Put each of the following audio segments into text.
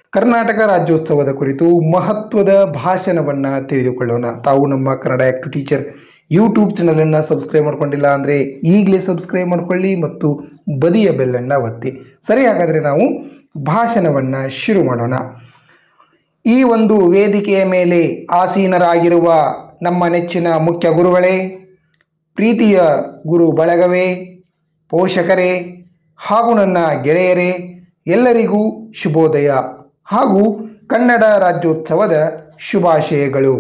ಕರ್ನಾಟಕ ರಾಜ್ಯೋತ್ಸವದ ಕುರಿತು ಮಹತ್ವದ ಭಾಷಣವನ್ನು ತಿಳಿದುಕೊಳ್ಳೋಣ ತಾವು ನಮ್ಮ ಕನ್ನಡ ಆ್ಯಕ್ಟ್ ಟೀಚರ್ ಯೂಟ್ಯೂಬ್ ಚಾನಲನ್ನು ಸಬ್ಸ್ಕ್ರೈಬ್ ಮಾಡ್ಕೊಂಡಿಲ್ಲ ಅಂದರೆ ಈಗಲೇ ಸಬ್ಸ್ಕ್ರೈಬ್ ಮಾಡ್ಕೊಳ್ಳಿ ಮತ್ತು ಬದಿಯ ಬೆಲ್ಲನ್ನು ಒತ್ತಿ ಸರಿ ಹಾಗಾದರೆ ನಾವು ಭಾಷಣವನ್ನು ಶುರು ಮಾಡೋಣ ಈ ಒಂದು ವೇದಿಕೆಯ ಮೇಲೆ ಆಸೀನರಾಗಿರುವ ನಮ್ಮ ನೆಚ್ಚಿನ ಮುಖ್ಯ ಗುರುಗಳೇ ಪ್ರೀತಿಯ ಗುರು ಬಳಗವೇ ಪೋಷಕರೇ ಹಾಗೂ ನನ್ನ ಗೆಳೆಯರೇ ಎಲ್ಲರಿಗೂ ಶುಭೋದಯ ಹಾಗೂ ಕನ್ನಡ ರಾಜ್ಯೋತ್ಸವದ ಶುಭಾಶಯಗಳು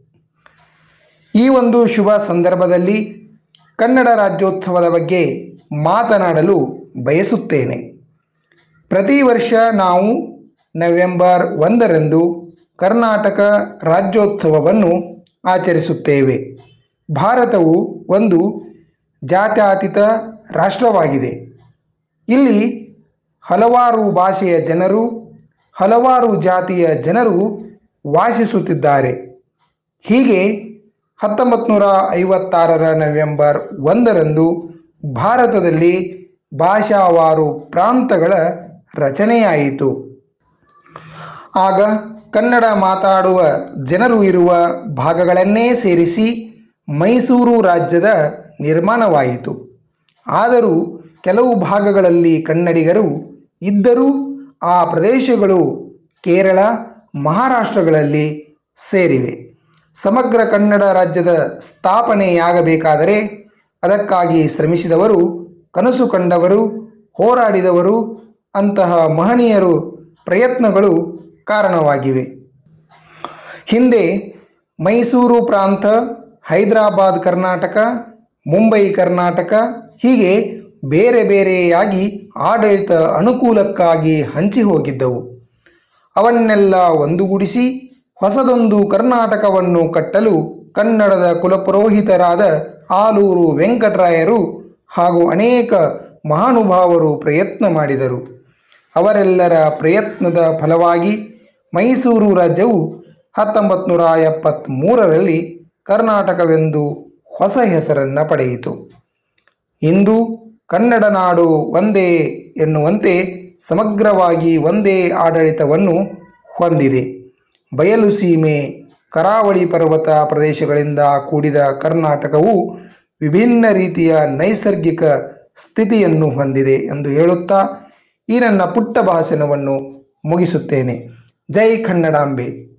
ಈ ಒಂದು ಶುಭ ಸಂದರ್ಭದಲ್ಲಿ ಕನ್ನಡ ರಾಜ್ಯೋತ್ಸವದ ಬಗ್ಗೆ ಮಾತನಾಡಲು ಬಯಸುತ್ತೇನೆ ಪ್ರತಿ ವರ್ಷ ನಾವು ನವೆಂಬರ್ ಒಂದರಂದು ಕರ್ನಾಟಕ ರಾಜ್ಯೋತ್ಸವವನ್ನು ಆಚರಿಸುತ್ತೇವೆ ಭಾರತವು ಒಂದು ಜಾತ್ಯತೀತ ರಾಷ್ಟ್ರವಾಗಿದೆ ಇಲ್ಲಿ ಹಲವಾರು ಭಾಷೆಯ ಜನರು ಹಲವಾರು ಜಾತಿಯ ಜನರು ವಾಸಿಸುತ್ತಿದ್ದಾರೆ ಹೀಗೆ ಹತ್ತೊಂಬತ್ತು ನೂರ ಐವತ್ತಾರರ ನವೆಂಬರ್ ಒಂದರಂದು ಭಾರತದಲ್ಲಿ ಭಾಷಾವಾರು ಪ್ರಾಂತಗಳ ರಚನೆಯಾಯಿತು ಆಗ ಕನ್ನಡ ಮಾತಾಡುವ ಜನರು ಇರುವ ಭಾಗಗಳನ್ನೇ ಸೇರಿಸಿ ಮೈಸೂರು ರಾಜ್ಯದ ನಿರ್ಮಾಣವಾಯಿತು ಆದರೂ ಕೆಲವು ಭಾಗಗಳಲ್ಲಿ ಕನ್ನಡಿಗರು ಇದ್ದರೂ ಆ ಪ್ರದೇಶಗಳು ಕೇರಳ ಮಹಾರಾಷ್ಟ್ರಗಳಲ್ಲಿ ಸೇರಿವೆ ಸಮಗ್ರ ಕನ್ನಡ ರಾಜ್ಯದ ಸ್ಥಾಪನೆಯಾಗಬೇಕಾದರೆ ಅದಕ್ಕಾಗಿ ಶ್ರಮಿಸಿದವರು ಕನಸು ಕಂಡವರು ಹೋರಾಡಿದವರು ಅಂತಹ ಮಹನೀಯರು ಪ್ರಯತ್ನಗಳು ಕಾರಣವಾಗಿವೆ ಹಿಂದೆ ಮೈಸೂರು ಪ್ರಾಂತ ಹೈದರಾಬಾದ್ ಕರ್ನಾಟಕ ಮುಂಬೈ ಕರ್ನಾಟಕ ಹೀಗೆ ಬೇರೆ ಬೇರೆಯಾಗಿ ಆಡಳಿತ ಅನುಕೂಲಕ್ಕಾಗಿ ಹಂಚಿ ಹೋಗಿದ್ದವು ಅವನ್ನೆಲ್ಲ ಒಂದುಗೂಡಿಸಿ ಹೊಸದೊಂದು ಕರ್ನಾಟಕವನ್ನು ಕಟ್ಟಲು ಕನ್ನಡದ ಕುಲಪುರೋಹಿತರಾದ ಆಲೂರು ವೆಂಕಟರಾಯರು ಹಾಗೂ ಅನೇಕ ಮಹಾನುಭಾವರು ಪ್ರಯತ್ನ ಮಾಡಿದರು ಅವರೆಲ್ಲರ ಪ್ರಯತ್ನದ ಫಲವಾಗಿ ಮೈಸೂರು ರಾಜ್ಯವು ಹತ್ತೊಂಬತ್ತು ನೂರ ಎಪ್ಪತ್ತ್ಮೂರರಲ್ಲಿ ಕರ್ನಾಟಕವೆಂದು ಹೊಸ ಹೆಸರನ್ನು ಪಡೆಯಿತು ಇಂದು ಕನ್ನಡ ನಾಡು ಒಂದೇ ಎನ್ನುವಂತೆ ಸಮಗ್ರವಾಗಿ ಒಂದೇ ಆಡಳಿತವನ್ನು ಹೊಂದಿದೆ ಬಯಲು ಸೀಮೆ ಕರಾವಳಿ ಪರ್ವತ ಪ್ರದೇಶಗಳಿಂದ ಕೂಡಿದ ಕರ್ನಾಟಕವು ವಿಭಿನ್ನ ರೀತಿಯ ನೈಸರ್ಗಿಕ ಸ್ಥಿತಿಯನ್ನು ಹೊಂದಿದೆ ಎಂದು ಹೇಳುತ್ತಾ ಈ ನನ್ನ ಪುಟ್ಟ ಭಾಷಣವನ್ನು ಮುಗಿಸುತ್ತೇನೆ ಜೈ ಕನ್ನಡಾಂಬೆ